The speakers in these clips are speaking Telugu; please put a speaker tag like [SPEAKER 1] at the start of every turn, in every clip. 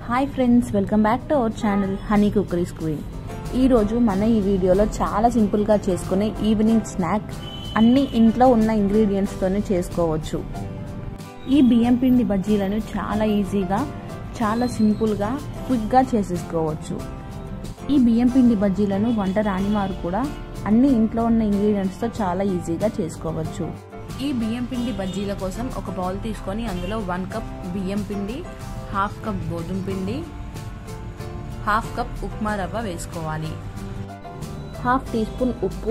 [SPEAKER 1] hi friends welcome back to our channel honey cookeries queen ఈరోజు మన ఈ వీడియోలో చాలా సింపుల్గా చేసుకునే ఈవినింగ్ స్నాక్ అన్ని ఇంట్లో ఉన్న ఇంగ్రీడియంట్స్తోనే చేసుకోవచ్చు ఈ బియ్యం పిండి బజ్జీలను చాలా ఈజీగా చాలా సింపుల్గా క్విక్గా చేసేసుకోవచ్చు ఈ బియ్యం పిండి బజ్జీలను వంట రాని వారు కూడా అన్ని ఇంట్లో ఉన్న ఇంగ్రీడియంట్స్తో చాలా ఈజీగా చేసుకోవచ్చు ఈ బియ్యం పిండి బజ్జీల కోసం ఒక బౌల్ తీసుకొని అందులో వన్ కప్ బియ్యం పిండి హాఫ్ కప్ గోధుమ పిండి హాఫ్ కప్ ఉప్మా రవ్వ వేసుకోవాలి హాఫ్ టీ స్పూన్ ఉప్పు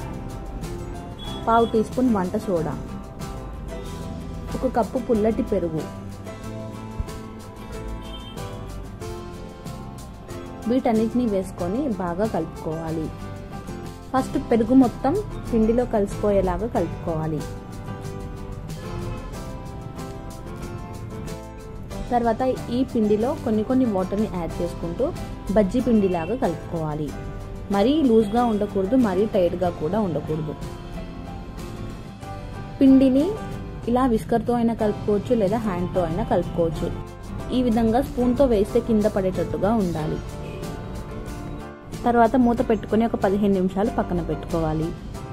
[SPEAKER 1] పావు టీ స్పూన్ వంట సోడా ఒక కప్పు పుల్లటి పెరుగు వీటన్నిటిని వేసుకొని బాగా కలుపుకోవాలి ఫస్ట్ పెరుగు మొత్తం పిండిలో కలిసిపోయేలాగా కలుపుకోవాలి తర్వాత ఈ పిండిలో కొన్ని కొన్ని వాటర్ని యాడ్ చేసుకుంటూ బజ్జీ పిండిలాగా కలుపుకోవాలి మరీ లూజ్గా ఉండకూడదు మరీ టైట్గా కూడా ఉండకూడదు పిండిని ఇలా విస్కర్తో అయినా కలుపుకోవచ్చు లేదా హ్యాండ్తో అయినా కలుపుకోవచ్చు ఈ విధంగా స్పూన్తో వేస్తే కింద పడేటట్టుగా ఉండాలి తర్వాత మూత పెట్టుకొని ఒక పదిహేను నిమిషాలు పక్కన పెట్టుకోవాలి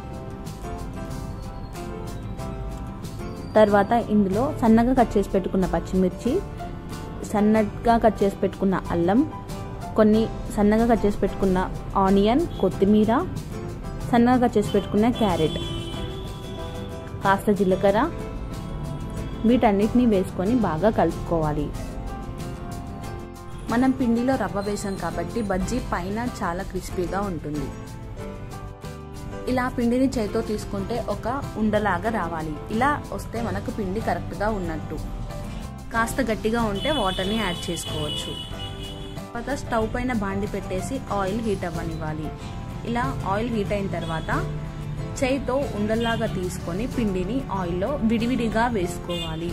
[SPEAKER 1] తర్వాత ఇందులో సన్నగా కట్ చేసి పెట్టుకున్న పచ్చిమిర్చి సన్నగా కట్ చేసి పెట్టుకున్న అల్లం కొన్ని సన్నగా కట్ చేసి పెట్టుకున్న ఆనియన్ కొత్తిమీర సన్నగా కట్ చేసి పెట్టుకున్న క్యారెట్ కాస్త జీలకర్ర వీటన్నిటిని వేసుకొని బాగా కలుపుకోవాలి మనం పిండిలో రవ్వ వేసాం కాబట్టి బజ్జీ పైన చాలా క్రిస్పీగా ఉంటుంది ఇలా పిండిని చేతితో తీసుకుంటే ఒక ఉండలాగా రావాలి ఇలా వస్తే మనకు పిండి కరెక్ట్గా ఉన్నట్టు కాస్త గట్టిగా ఉంటే వాటర్ని యాడ్ చేసుకోవచ్చు తర్వాత స్టవ్ పైన బాండి పెట్టేసి ఆయిల్ హీట్ అవ్వనివ్వాలి ఇలా ఆయిల్ హీట్ అయిన తర్వాత చేయితో ఉండల్లాగా తీసుకొని పిండిని ఆయిల్లో విడివిడిగా వేసుకోవాలి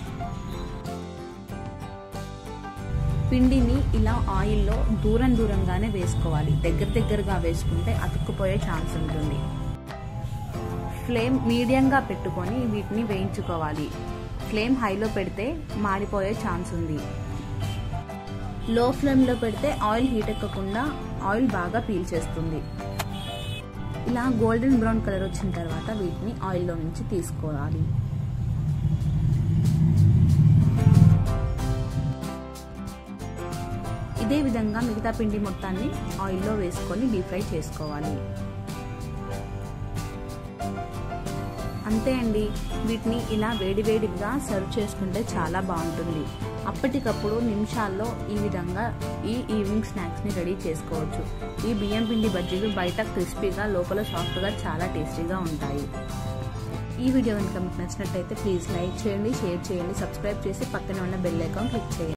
[SPEAKER 1] పిండిని ఇలా ఆయిల్లో దూరం దూరంగానే వేసుకోవాలి దగ్గర దగ్గరగా వేసుకుంటే అతుక్కుపోయే ఛాన్స్ ఉంటుంది ఫ్లేమ్ మీడియంగా పెట్టుకొని వీటిని వేయించుకోవాలి ఫ్లేమ్ హైలో పెడితే మాడిపోయే ఛాన్స్ ఉంది లో ఫ్లేమ్లో పెడితే ఆయిల్ హీట్ ఎక్కకుండా ఆయిల్ బాగా పీల్చేస్తుంది ఇలా గోల్డెన్ బ్రౌన్ కలర్ వచ్చిన తర్వాత వీటిని ఆయిల్లో నుంచి తీసుకోవాలి ఇదే విధంగా మిగతా పిండి మొత్తాన్ని ఆయిల్లో వేసుకొని డీప్ ఫ్రై చేసుకోవాలి అంతే అండి వీటిని ఇలా వేడివేడిగా సర్వ్ చేసుకుంటే చాలా బాగుంటుంది అప్పటికప్పుడు నిమిషాల్లో ఈ విధంగా ఈ ఈవినింగ్ స్నాక్స్ని రెడీ చేసుకోవచ్చు ఈ బియ్యం పిండి బజ్జీలు బయట క్రిస్పీగా లోపల సాఫ్ట్గా చాలా టేస్టీగా ఉంటాయి ఈ వీడియో కనుక మీకు నచ్చినట్టయితే ప్లీజ్ లైక్ చేయండి షేర్ చేయండి సబ్స్క్రైబ్ చేసి పక్కన ఉన్న బెల్ ఐకాన్ క్లిక్ చేయండి